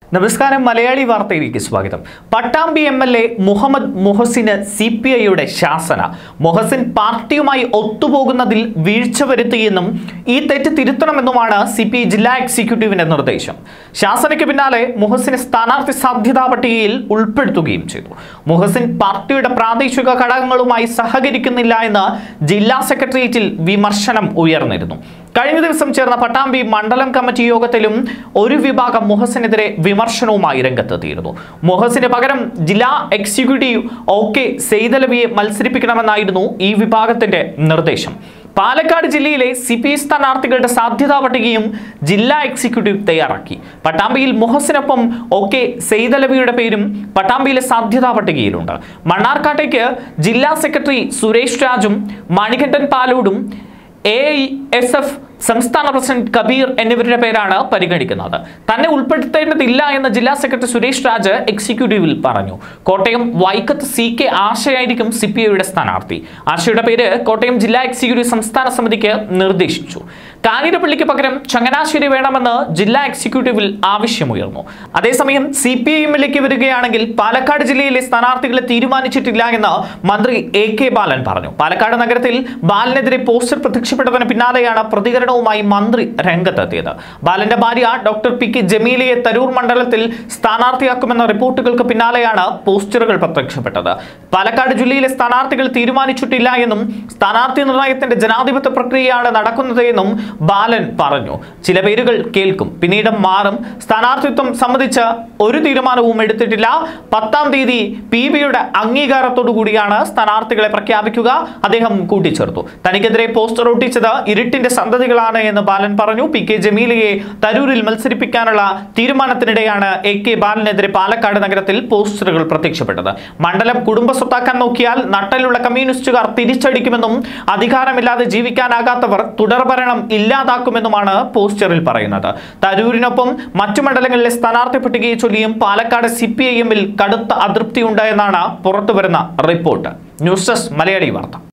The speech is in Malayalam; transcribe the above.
നമസ്കാരം മലയാളി വാർത്തയിലേക്ക് സ്വാഗതം Pattambi M L A Muhammad Muhsin C P ഐയുടെ ശാസന മുഹസിൻ പാർട്ടിയുമായി ഒത്തുപോകുന്നതിൽ വീഴ്ച വരുത്തിയെന്നും ഈ തെറ്റ് തിരുത്തണമെന്നുമാണ് സി പി ഐ ജില്ലാ എക്സിക്യൂട്ടീവിന്റെ നിർദ്ദേശം ശാസനയ്ക്ക് പിന്നാലെ മുഹസിനെ സ്ഥാനാർത്ഥി സാധ്യതാ പട്ടികയിൽ ഉൾപ്പെടുത്തുകയും ചെയ്തു മുഹസിൻ പാർട്ടിയുടെ പ്രാദേശിക ഘടകങ്ങളുമായി സഹകരിക്കുന്നില്ല എന്ന് ജില്ലാ സെക്രട്ടേറിയറ്റിൽ വിമർശനം ഉയർന്നിരുന്നു കഴിഞ്ഞ ദിവസം ചേർന്ന പട്ടാമ്പി മണ്ഡലം കമ്മിറ്റി യോഗത്തിലും ഒരു വിഭാഗം മുഹസിനെതിരെ വിമർശനവുമായി രംഗത്തെത്തിയിരുന്നു മുഹസിന് പകരം ജില്ലാ എക്സിക്യൂട്ടീവ് ഒ കെ സെയ്തലവിയെ മത്സരിപ്പിക്കണമെന്നായിരുന്നു ഈ വിഭാഗത്തിന്റെ നിർദ്ദേശം പാലക്കാട് ജില്ലയിലെ സി പി ഐ സ്ഥാനാർത്ഥികളുടെ സാധ്യതാ പട്ടികയും ജില്ലാ എക്സിക്യൂട്ടീവ് തയ്യാറാക്കി പട്ടാമ്പിയിൽ മുഹസിനൊപ്പം ഒ കെ സെയ്തലവിയുടെ പേരും പട്ടാമ്പിയിലെ സാധ്യതാ പട്ടികയിലുണ്ട് മണ്ണാർക്കാട്ടേക്ക് ജില്ലാ സെക്രട്ടറി സുരേഷ് രാജും മണികണ്ഠൻ പാലോടും എ എസ് എഫ് സംസ്ഥാന പ്രസിഡന്റ് കബീർ എന്നിവരുടെ പേരാണ് പരിഗണിക്കുന്നത് തന്നെ ഉൾപ്പെടുത്തേണ്ടതില്ല എന്ന് ജില്ലാ സെക്രട്ടറി സുരേഷ് രാജ് എക്സിക്യൂട്ടീവിൽ പറഞ്ഞു കോട്ടയം വൈക്കത്ത് സി കെ ആശയായിരിക്കും സി പി ഐയുടെ സ്ഥാനാർത്ഥി ആശയുടെ പേര് കോട്ടയം ജില്ലാ എക്സിക്യൂട്ടീവ് സംസ്ഥാന സമിതിക്ക് നിർദ്ദേശിച്ചു കാഞ്ഞിരപ്പള്ളിക്ക് പകരം ചങ്ങനാശ്ശേരി വേണമെന്ന് ജില്ലാ എക്സിക്യൂട്ടീവിൽ ആവശ്യമുയർന്നു അതേസമയം സി പി ഐ എമ്മിലേക്ക് വരികയാണെങ്കിൽ പാലക്കാട് ജില്ലയിലെ സ്ഥാനാർത്ഥികളെ തീരുമാനിച്ചിട്ടില്ല എന്ന് മന്ത്രി എ കെ ബാലൻ പറഞ്ഞു പാലക്കാട് നഗരത്തിൽ ബാലനെതിരെ പോസ്റ്റർ പ്രത്യക്ഷപ്പെട്ടതിന് പിന്നാലെയാണ് പ്രതികരണവുമായി മന്ത്രി രംഗത്തെത്തിയത് ബാലന്റെ ഭാര്യ ഡോക്ടർ പി കെ ജമീലയെ തരൂർ മണ്ഡലത്തിൽ സ്ഥാനാർത്ഥിയാക്കുമെന്ന റിപ്പോർട്ടുകൾക്ക് പിന്നാലെയാണ് പോസ്റ്ററുകൾ പ്രത്യക്ഷപ്പെട്ടത് പാലക്കാട് ജില്ലയിലെ സ്ഥാനാർത്ഥികൾ തീരുമാനിച്ചിട്ടില്ല എന്നും സ്ഥാനാർത്ഥി നിർണയത്തിന്റെ ജനാധിപത്യ പ്രക്രിയയാണ് നടക്കുന്നത് എന്നും ബാലൻ പറഞ്ഞു ചില പേരുകൾ കേൾക്കും പിന്നീട് മാറും സ്ഥാനാർത്ഥിത്വം സംബന്ധിച്ച് ഒരു തീരുമാനവും എടുത്തിട്ടില്ല പത്താം തീയതി പി ബിയുടെ അംഗീകാരത്തോടു കൂടിയാണ് സ്ഥാനാർത്ഥികളെ പ്രഖ്യാപിക്കുക അദ്ദേഹം കൂട്ടിച്ചേർത്തു തനിക്കെതിരെ പോസ്റ്റർ ഒട്ടിച്ചത് ഇരുട്ടിന്റെ സന്തതികളാണ് എന്ന് ബാലൻ പറഞ്ഞു പി കെ ജമീലയെ തരൂരിൽ മത്സരിപ്പിക്കാനുള്ള തീരുമാനത്തിനിടെയാണ് എ കെ ബാലനെതിരെ പാലക്കാട് നഗരത്തിൽ പോസ്റ്ററുകൾ പ്രത്യക്ഷപ്പെട്ടത് മണ്ഡലം കുടുംബ സ്വത്താക്കാൻ നോക്കിയാൽ നട്ടലുള്ള കമ്മ്യൂണിസ്റ്റുകാർ തിരിച്ചടിക്കുമെന്നും അധികാരമില്ലാതെ ജീവിക്കാനാകാത്തവർ തുടർഭരണം ഇല്ലാതാക്കുമെന്നുമാണ് പോസ്റ്ററിൽ പറയുന്നത് തരൂരിനൊപ്പം മറ്റു മണ്ഡലങ്ങളിലെ സ്ഥാനാർത്ഥി പട്ടികയെ ചൊല്ലിയും പാലക്കാട് സി പി ഐ എമ്മിൽ കടുത്ത അതൃപ്തിയുണ്ട് എന്നാണ് പുറത്തുവരുന്ന റിപ്പോർട്ട് ന്യൂസ് ഡെസ്ക് മലയാളി വാർത്ത